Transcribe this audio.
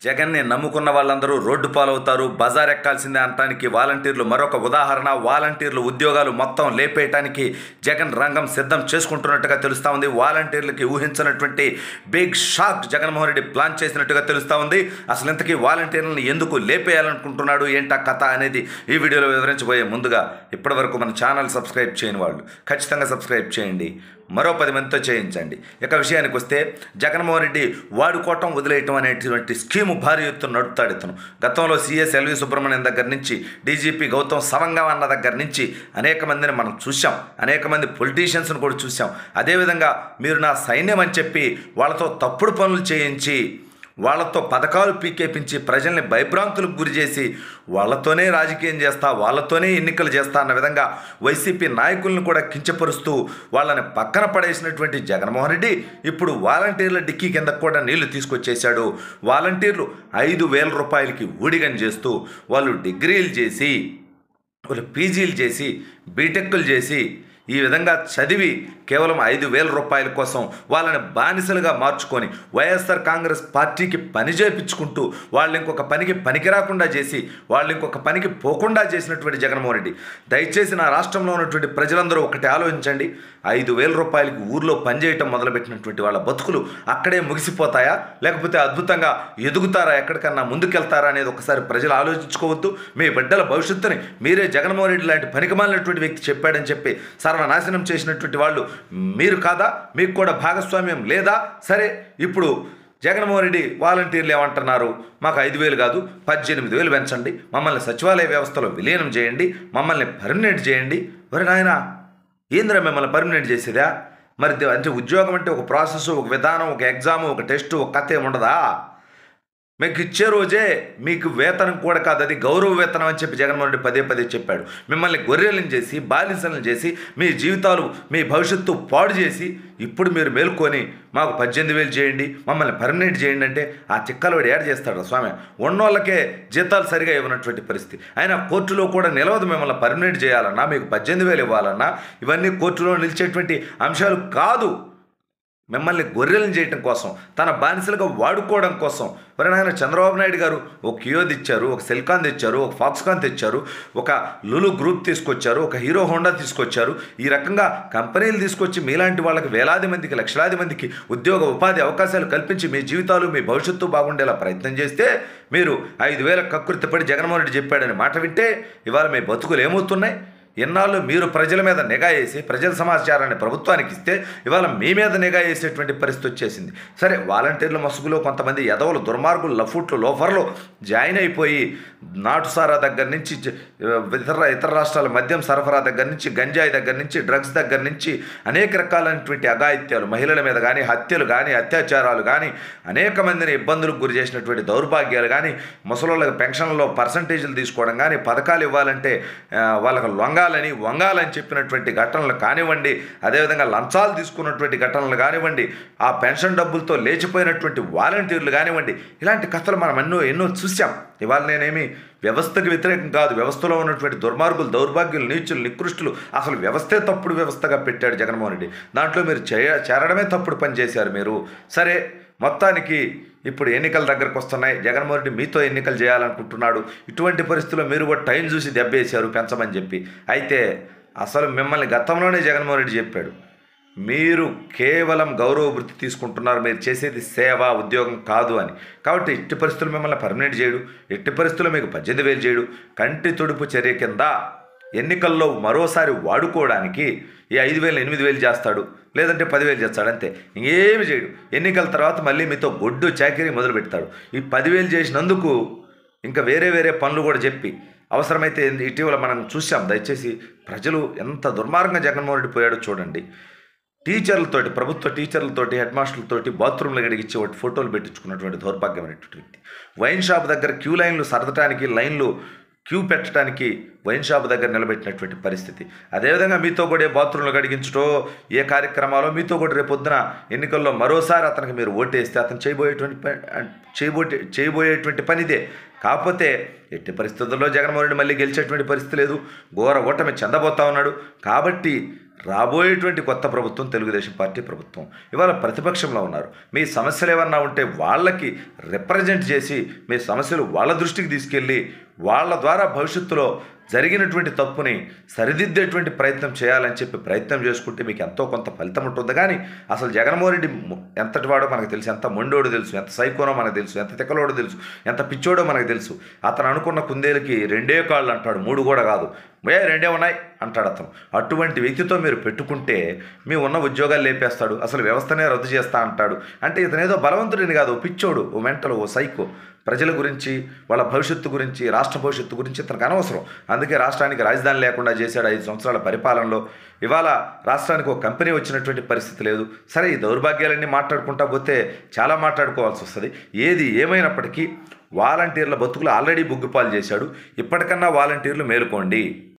జగన్ని నమ్ముకున్న వాళ్ళందరూ రోడ్డు పాలవుతారు బజార్ ఎక్కాల్సిందే అనటానికి వాలంటీర్లు మరొక ఉదాహరణ వాలంటీర్లు ఉద్యోగాలు మొత్తం లేపేయటానికి జగన్ రంగం సిద్ధం చేసుకుంటున్నట్టుగా తెలుస్తూ ఉంది వాలంటీర్లకి ఊహించినటువంటి big shock Jaganmohan Reddy plan చేసినట్టుగా తెలుస్తూ ఉంది అసలు ఇంతకీ వాలంటీర్లను ఎందుకు లేపేయాలనుకుంటున్నాడు ఏంటా కథ అనేది ఈ వీడియోలో వివరించబోయే ముందుగా ఇప్పటివరకు మన ఛానల్ సబ్స్క్రైబ్ చేయని వాళ్ళు ఖచ్చితంగా సబ్స్క్రైబ్ చేయండి మరో పది మందితో చేయించండి ఇక విషయానికి వస్తే జగన్మోహన్ రెడ్డి వాడుకోవటం వదిలేయటం అనేటువంటి స్కీము భారీ ఎత్తున నడుపుతాడు ఇతను గతంలో సీఎస్ ఎల్వి సుబ్రహ్మణ్యం దగ్గర నుంచి డీజీపీ గౌతమ్ సవంగం అన్న దగ్గర నుంచి అనేక మందిని మనం చూసాం అనేక మంది పొలిటీషియన్స్ని కూడా చూసాం అదేవిధంగా మీరు నా సైన్యం అని చెప్పి వాళ్ళతో తప్పుడు పనులు చేయించి వాళ్ళతో పథకాలు పీకేపించి ప్రజల్ని భయభ్రాంతులకు గురి చేసి వాళ్ళతోనే రాజకీయం చేస్తా వాళ్ళతోనే ఎన్నికలు చేస్తా అన్న విధంగా వైసీపీ నాయకులను కూడా కించపరుస్తూ వాళ్ళని పక్కన పడేసినటువంటి జగన్మోహన్ రెడ్డి ఇప్పుడు వాలంటీర్ల డిక్కీ కిందకు కూడా నీళ్లు తీసుకొచ్చేశాడు వాలంటీర్లు ఐదు వేల రూపాయలకి ఊడిగం చేస్తూ వాళ్ళు డిగ్రీలు చేసి వాళ్ళు పీజీలు చేసి బీటెక్లు చేసి ఈ విధంగా చదివి కేవలం ఐదు వేల రూపాయల కోసం వాళ్ళని బానిసలుగా మార్చుకొని వైఎస్ఆర్ కాంగ్రెస్ పార్టీకి పని చేయించుకుంటూ వాళ్ళు ఇంకొక పనికి పనికి రాకుండా చేసి వాళ్ళు ఇంకొక పనికి పోకుండా చేసినటువంటి జగన్మోహన్ రెడ్డి దయచేసి నా రాష్ట్రంలో ఉన్నటువంటి ప్రజలందరూ ఒకటి ఆలోచించండి ఐదు వేల రూపాయలకి ఊర్లో పనిచేయటం మొదలుపెట్టినటువంటి వాళ్ళ బతుకులు అక్కడే ముగిసిపోతాయా లేకపోతే అద్భుతంగా ఎదుగుతారా ఎక్కడికన్నా ముందుకెళ్తారా అనేది ఒకసారి ప్రజలు ఆలోచించుకోవద్దు మీ బిడ్డల భవిష్యత్తుని మీరే జగన్మోహన్ రెడ్డి లాంటి పనికిమాలినటువంటి వ్యక్తి చెప్పాడని చెప్పి సర్వనాశనం చేసినటువంటి వాళ్ళు మీరు కాదా మీకు కూడా భాగస్వామ్యం లేదా సరే ఇప్పుడు జగన్మోహన్ రెడ్డి వాలంటీర్లు ఏమంటున్నారు మాకు ఐదు వేలు కాదు పద్దెనిమిది వేలు పెంచండి మమ్మల్ని సచివాలయ వ్యవస్థలో విలీనం చేయండి మమ్మల్ని పర్మనెంట్ చేయండి మరి నాయన ఏందిరా మిమ్మల్ని పర్మనెంట్ చేసేదా మరి ది- అంటే ఉద్యోగం అంటే ఒక ప్రాసెస్ ఒక విధానం ఒక ఎగ్జామ్ ఒక టెస్ట్ ఒక కథ ఏమి ఉండదా మీకు ఇచ్చే రోజే మీకు వేతనం కూడా కాదు అది గౌరవ వేతనం అని చెప్పి జగన్మోహన్ రెడ్డి పదే పదే చెప్పాడు మిమ్మల్ని గొర్రెలను చేసి బాలిసలను చేసి మీ జీవితాలు మీ భవిష్యత్తు పాడు చేసి ఇప్పుడు మీరు మేల్కొని మాకు పద్దెనిమిది వేలు చేయండి మమ్మల్ని పర్మనెంట్ చేయండి అంటే ఆ చిక్కలవాడు ఏడ చేస్తాడు స్వామి ఉన్నోళ్ళకే జీతాలు సరిగా ఇవ్వనటువంటి పరిస్థితి అయినా కోర్టులో కూడా నిలవదు మిమ్మల్ని పర్మనెంట్ చేయాలన్నా మీకు పద్దెనిమిది వేలు ఇవ్వాలన్నా ఇవన్నీ కోర్టులో నిలిచేటువంటి అంశాలు కాదు మిమ్మల్ని గొర్రెలను చేయటం కోసం తన బానిసలుగా వాడుకోవడం కోసం మరి నాయన చంద్రబాబు నాయుడు గారు ఒక కియో తెచ్చారు ఒక సెల్కాన్ తెచ్చారు ఒక ఫాక్స్కాన్ తెచ్చారు ఒక లులు గ్రూప్ తీసుకొచ్చారు ఒక హీరో హోండా తీసుకొచ్చారు ఈ రకంగా కంపెనీలు తీసుకొచ్చి మీలాంటి వాళ్ళకి వేలాది మందికి లక్షలాది మందికి ఉద్యోగ ఉపాధి అవకాశాలు కల్పించి మీ జీవితాలు మీ భవిష్యత్తు బాగుండేలా ప్రయత్నం చేస్తే మీరు ఐదు వేల కక్కుర్తిపడి జగన్మోహన్ రెడ్డి చెప్పాడని మాట వింటే ఇవాళ మీ బతుకులు ఏమవుతున్నాయి ఎన్నాళ్ళు మీరు ప్రజల మీద నిఘా వేసి ప్రజల సమాచారాన్ని ప్రభుత్వానికి ఇస్తే ఇవాళ మీ మీద నిఘా వేసేటువంటి పరిస్థితి వచ్చేసింది సరే వాలంటీర్ల మసుగులో కొంతమంది ఎదవలు దుర్మార్గులు లఫూట్లు లోఫర్లు జాయిన్ అయిపోయి నాటుసారా దగ్గర నుంచి జ- ఇతర ఇతర రాష్ట్రాల మద్యం సరఫరా దగ్గర నుంచి గంజాయి దగ్గర నుంచి డ్రగ్స్ దగ్గర నుంచి అనేక రకాలైనటువంటి అఘాయిత్యాలు మహిళల మీద కానీ హత్యలు కానీ అత్యాచారాలు కానీ అనేక మందిని ఇబ్బందులకు గురి చేసినటువంటి దౌర్భాగ్యాలు కానీ ముసలోళ్ళకి పెన్షన్లో పర్సంటేజీలు తీసుకోవడం కానీ పథకాలు ఇవ్వాలంటే ఆ, వాళ్ళకి లొంగాలని వంగాలని చెప్పినటువంటి ఘటనలు కానివ్వండి అదేవిధంగా లంచాలు తీసుకున్నటువంటి ఘటనలు కానివ్వండి ఆ పెన్షన్ డబ్బులతో లేచిపోయినటువంటి వాలంటీర్లు కానివ్వండి ఇలాంటి కథలు మనం ఎన్నో ఎన్నో చూసాం ఇవాళ నేనేమి వ్యవస్థకు వ్యతిరేకం కాదు వ్యవస్థలో ఉన్నటువంటి దుర్మార్గులు దౌర్భాగ్యులు నీచులు నికృష్టులు అసలు వ్యవస్థే తప్పుడు వ్యవస్థగా పెట్టాడు జగన్మోహన్ రెడ్డి దాంట్లో మీరు చేయ చేరడమే తప్పుడు పని చేశారు మీరు సరే మొత్తానికి ఇప్పుడు ఎన్నికల దగ్గరకు వస్తున్నాయి జగన్మోహన్ రెడ్డి మీతో ఎన్నికలు చేయాలనుకుంటున్నాడు ఇటువంటి పరిస్థితుల్లో మీరు కూడా టైం చూసి దెబ్బేశారు పెంచమని చెప్పి అయితే అసలు మిమ్మల్ని గతంలోనే జగన్మోహన్ రెడ్డి చెప్పాడు మీరు కేవలం గౌరవ వృత్తి తీసుకుంటున్నారు మీరు చేసేది సేవ ఉద్యోగం కాదు అని కాబట్టి ఎట్టి పరిస్థితులు మిమ్మల్ని పర్మనెంట్ చేయడు ఎట్టి పరిస్థితుల్లో మీకు పద్దెనిమిది వేలు చేయడు కంటి తుడుపు చర్య కింద ఎన్నికల్లో మరోసారి వాడుకోవడానికి ఈ ఐదు వేలు ఎనిమిది వేలు చేస్తాడు లేదంటే పదివేలు చేస్తాడు అంతే ఇంకేమి చేయడు ఎన్నికల తర్వాత మళ్ళీ మీతో గొడ్డు చాకరీ మొదలు పెడతాడు ఈ పదివేలు చేసినందుకు ఇంకా వేరే వేరే పనులు కూడా చెప్పి అవసరమైతే ఇటీవల మనం చూసాం దయచేసి ప్రజలు ఎంత దుర్మార్గంగా జగన్మోహన్ రెడ్డి పోయాడో చూడండి టీచర్లతోటి ప్రభుత్వ టీచర్లతోటి హెడ్ మాస్టర్లతోటి బాత్రూంలు గడిగించి వాటి ఫోటోలు పెట్టించుకున్నటువంటి దౌర్భాగ్యమైనటువంటి వ్యక్తి వైన్ షాప్ దగ్గర క్యూ లైన్లు సర్దటానికి లైన్లు క్యూ పెట్టడానికి వైన్ షాప్ దగ్గర నిలబెట్టినటువంటి పరిస్థితి అదేవిధంగా మీతో కూడా ఏ బాత్రూంలు గడిగించటో ఏ కార్యక్రమాలో మీతో కూడా రేపొద్దున ఎన్నికల్లో మరోసారి అతనికి మీరు ఓటేస్తే అతను చేయబోయేటువంటి పని చేయబోయే చేయబోయేటువంటి పనిదే కాకపోతే ఎట్టి పరిస్థితుల్లో జగన్మోహన్ రెడ్డి మళ్ళీ గెలిచేటువంటి పరిస్థితి లేదు ఘోర ఓటమి చెందబోతా ఉన్నాడు కాబట్టి రాబోయేటువంటి కొత్త ప్రభుత్వం తెలుగుదేశం పార్టీ ప్రభుత్వం ఇవాళ ప్రతిపక్షంలో ఉన్నారు మీ సమస్యలు ఏమన్నా ఉంటే వాళ్ళకి రిప్రజెంట్ చేసి మీ సమస్యలు వాళ్ళ దృష్టికి తీసుకెళ్ళి వాళ్ళ ద్వారా భవిష్యత్తులో జరిగినటువంటి తప్పుని సరిదిద్దేటువంటి ప్రయత్నం చేయాలని చెప్పి ప్రయత్నం చేసుకుంటే మీకు ఎంతో కొంత ఫలితం ఉంటుంది కానీ అసలు జగన్మోహన్ రెడ్డి ము- ఎంతటి వాడో మనకు తెలుసు ఎంత మొండోడో తెలుసు ఎంత సైకోనో మనకు తెలుసు ఎంత తిక్కలోడో తెలుసు ఎంత పిచ్చోడో మనకు తెలుసు అతను అనుకున్న కుందేలకి రెండే కాళ్ళు అంటాడు మూడు కూడా కాదు ఏ రెండే ఉన్నాయి అంటాడు అతను అటువంటి వ్యక్తితో మీరు పెట్టుకుంటే మీ ఉన్న ఉద్యోగాలు లేపేస్తాడు అసలు వ్యవస్థనే రద్దు చేస్తా అంటాడు అంటే ఇతను ఏదో బలవంతుడిని కాదు ఓ పిచ్చోడు ఓ మెంటల్ ఓ సైకో ప్రజల గురించి వాళ్ళ భవిష్యత్తు గురించి రాష్ట్ర భవిష్యత్తు గురించి ఇతనికి అనవసరం అందుకే రాష్ట్రానికి రాజధాని లేకుండా చేశాడు ఐదు సంవత్సరాల పరిపాలనలో ఇవాళ రాష్ట్రానికి ఒక కంపెనీ వచ్చినటువంటి పరిస్థితి లేదు సరే ఈ దౌర్భాగ్యాలన్నీ మాట్లాడుకుంటా పోతే చాలా మాట్లాడుకోవాల్సి వస్తుంది ఏది ఏమైనప్పటికీ వాలంటీర్ల బతుకులు ఆల్రెడీ బుగ్గిపాలు చేశాడు ఇప్పటికన్నా వాలంటీర్లు మేలుకోండి